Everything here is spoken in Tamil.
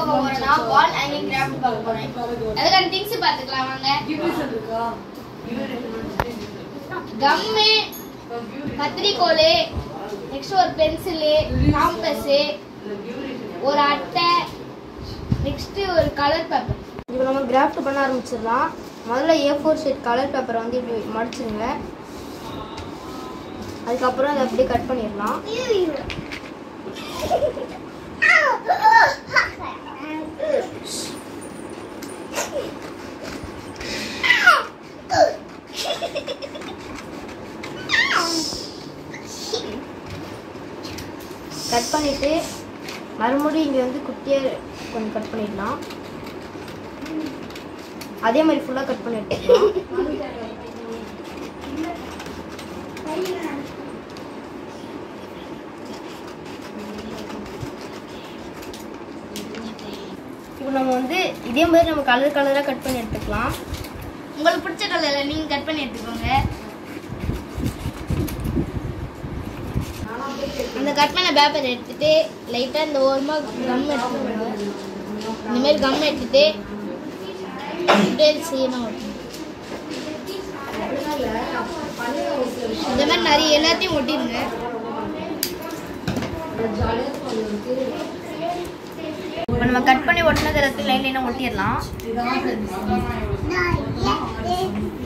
பார்க்க போறோம்னா வால் ஹேங்கிங் கிராஃப்ட் பார்க்க போறேன் அதுக்கான திங்ஸ் பார்த்துக்கலாம் வாங்க கம்மு கத்திரிக்கோல் நெக்ஸ்ட் ஒரு பென்சிலு காம்பஸு ஒரு அட்டை நெக்ஸ்ட் ஒரு கலர் பேப்பர் இப்போ நம்ம கிராஃப்ட் பண்ண ஆரம்பிச்சிடலாம் முதல்ல ஏ ஃபோர் ஷீட் கலர் பேப்பரை வந்து இப்படி மடிச்சிருங்க அதுக்கப்புறம் அதை அப்படியே கட் பண்ணிடலாம் கட் பண்ணிட்டு மறுபடியும் இங்கே வந்து குட்டியாக கொஞ்சம் கட் பண்ணிடலாம் அதே மாதிரி ஃபுல்லாக கட் பண்ணி எடுத்துக்கலாம் இப்போ நம்ம வந்து இதே மாதிரி நம்ம கலர் கலராக கட் பண்ணி எடுத்துக்கலாம் உங்களுக்கு பிடிச்ச கலரில் நீங்கள் கட் பண்ணி எடுத்துக்கோங்க அந்த கட் பண்ண பேப்பர் எடுத்துட்டு லைட்டாக இந்த ஓரமாக கம் எடுத்துக்கோங்க இந்த மாதிரி கம் எடுத்துட்டு அப்படியே செய்யணும் ஒட்டணும். இந்த மாதிரி நிறைய எல்லாத்தையும் ஒட்டிடுங்க இப்போ நம்ம கட் பண்ணி ஒட்டினது எல்லாத்தையும் லைன் லைனாக ஒட்டிடலாம்